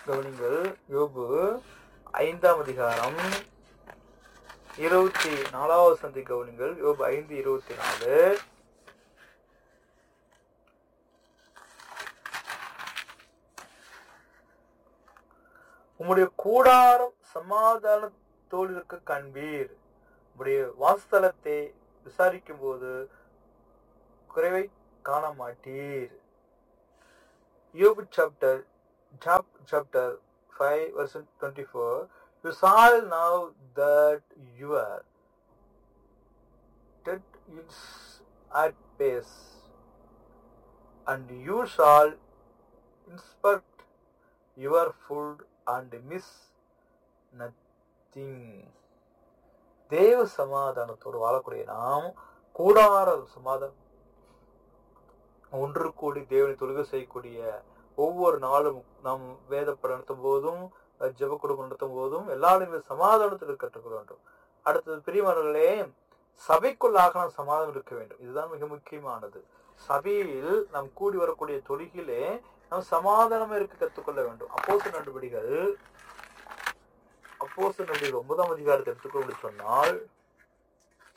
கவனிங்கள் யோபு ஐந்தாம் அதிகாரம் இருபத்தி நாலாவது சந்தி கவனிங்கள் யோபு ஐந்து இருபத்தி நாலு உம்முடைய கூடாரம் சமாதானத்தோடு இருக்க காண்பீர் உம்முடைய வாசஸ்தலத்தை விசாரிக்கும் போது குறைவை காண மாட்டீர் யோபு chapter Job chapter 5 verse 24 You shall know that your debt is at pace and you shall inspect your food and miss nothing தேவ சமாதானத்தோடு வாழக்கூடிய நாம் கூடார சமாதானம் ஒன்று கூடி தேவனை தொழுகை செய்யக்கூடிய ஒவ்வொரு நாளும் நாம் வேதப்படம் நடத்தும் போதும் ஜெப குடும்பம் நடத்தும் போதும் எல்லாருமே சமாதானத்தில் கற்றுக்கொள்ள வேண்டும் அடுத்தது பிரியமானவர்களே சபைக்குள்ளாக நாம் சமாதானம் இருக்க வேண்டும் இதுதான் மிக முக்கியமானது சபையில் நாம் கூடி வரக்கூடிய தொழுகிலே நாம் சமாதானமா இருக்க கற்றுக்கொள்ள வேண்டும் அப்போச நடவடிக்கைகள் அப்போச நடவடிக்கைகள் ஒன்பதாம் அதிகாரத்தை எடுத்துக்கொண்டு சொன்னால்